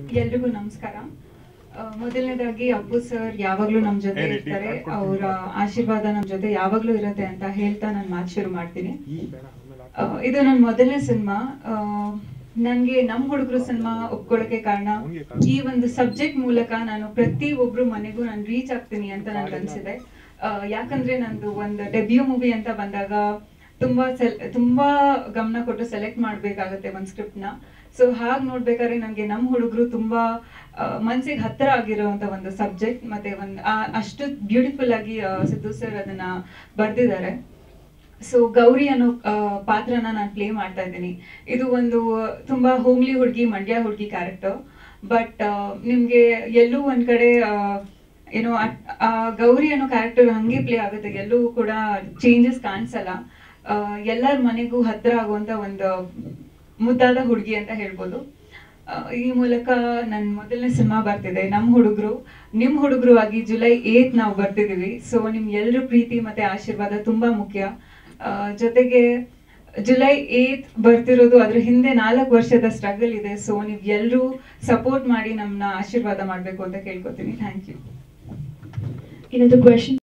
ಎಲ್ರಿಗೂ ನಮಸ್ಕಾರ ಆ, ಮೊದಲನೇದಾಗಿ ಅಪ್ಪು ಸರ್ ಯಾವಾಗ್ಲೂ ನಮ್ ಜೊತೆ ಏ, ರೆಡ್ಡಿ, ಇರ್ತಾರೆ ಕಾರ್ಡ್ ಕೊಡ್ತೀನಿ. ಅವರ ಆಶೀರ್ವಾದ ನಮ್ ಜೊತೆ ಯಾವಾಗ್ಲೂ ಇರುತ್ತೆ ಅಂತ ಹೇಳ್ತಾ ನಾನು ಮಾತು ಶುರು ಮಾಡ್ತೀನಿ ಆ, ಇದು ನನ್ನ ಮೊದಲನೇ ಸಿನಿಮಾ ನನ್ಗೆ ನಮ್ ಹುಡುಗರು ಸಿನಿಮಾ ಒಪ್ಕೊಳ್ಳೋಕೆ ಕಾರಣ ಈ ಒಂದು ಸಬ್ಜೆಕ್ಟ್ ಮೂಲಕ ನಾನು ಪ್ರತಿ ಒಬ್ರು ಮನೆಗೂ ನಾನು ರೀಚ್ ಆಗ್ತೀನಿ ಅಂತ ನನ್ಗೆ ಅನ್ಸಿದೆ ಆ, ಯಾಕಂದ್ರೆ ನಂದು ಒಂದು ಡೆಬ್ಯೂ ಮೂವಿ ಅಂತ ಬಂದಾಗ ತುಂಬಾ ಸೆಲ್ ತುಂಬಾ ಗಮನ ಕೊಟ್ಟು ಸೆಲೆಕ್ಟ್ ಮಾಡ್ಬೇಕಾಗತ್ತೆ ಒಂದ್ ಸ್ಕ್ರಿಪ್ಟ್ ನ ಸೊ ಹಾಗ್ ನೋಡ್ಬೇಕಾದ್ರೆ ನನ್ಗೆ ನಮ್ ಹುಡುಗರು ತುಂಬಾ ಮನ್ಸಿಗೆ ಹತ್ತಿರ ಆಗಿರುವಂತ ಒಂದು ಸಬ್ಜೆಕ್ಟ್ ಮತ್ತೆ ಒಂದ್ ಆ- ಅಷ್ಟು ಬ್ಯೂಟಿಫುಲ್ ಆಗಿ ಆ, ಸಿದ್ದು ಸರ್ ಅದನ್ನ ಬರ್ದಿದ್ದಾರೆ ಸೊ ಗೌರಿ ಅನ್ನೋ ಆ, ಪಾತ್ರನ ನಾನು ಪ್ಲೇ ಮಾಡ್ತಾ ಇದ್ದೀನಿ ಇದು ಒಂದು ತುಂಬಾ ಹೋಮ್ಲಿ ಹುಡುಗಿ ಮಂಡ್ಯ ಹುಡುಗಿ ಕ್ಯಾರೆಕ್ಟರ್ ಬಟ್ ನಿಮ್ಗೆ ಎಲ್ಲೂ ಒಂದ್ ಕಡೆ ಆ, ಏನೋ ಅಟ್- ಆ ಗೌರಿ ಅನ್ನೋ ಕ್ಯಾರೆಕ್ಟರ್ ಹಂಗೆ ಪ್ಲೇ ಆಗುತ್ತೆ ಎಲ್ಲೂ ಕೂಡ ಚೇಂಜಸ್ ಕಾಣಿಸಲ್ಲ ಎಲ್ಲರ ಮನೆಗೂ ಹತ್ರ ಆಗುವಂತ ಒಂದು ಮುದ್ದಾದ ಹುಡುಗಿ ಅಂತ ಹೇಳ್ಬೋದು ಆ, ಈ ಮೂಲಕ ನನ್ನ ಮೊದಲನೇ ಸಿನಿಮಾ ಬರ್ತಿದೆ ನಮ್ಮ ಹುಡುಗರು ನಿಮ್ಮ ಹುಡುಗರು ಆಗಿ ಜುಲೈ ಏತ್ ನಾವು ಬರ್ತಿದೀವಿ ಸೊ ನಿಮ್ ಎಲ್ರ ಪ್ರೀತಿ ಮತ್ತೆ ಆಶೀರ್ವಾದ ತುಂಬಾ ಮುಖ್ಯ ಆ, ಜೊತೆಗೆ ಜುಲೈ ಏತ್ ಬರ್ತಿರೋದು ಅದ್ರ ಹಿಂದೆ ನಾಲ್ಕು ವರ್ಷದ ಸ್ಟ್ರಗಲ್ ಇದೆ ಸೊ ನೀವ್ ಎಲ್ರೂ ಸಪೋರ್ಟ್ ಮಾಡಿ ನಮ್ಮನ್ನ ಆಶೀರ್ವಾದ ಮಾಡ್ಬೇಕು ಅಂತ ಕೇಳ್ಕೊತೀನಿ ಥ್ಯಾಂಕ್ ಯು Another question?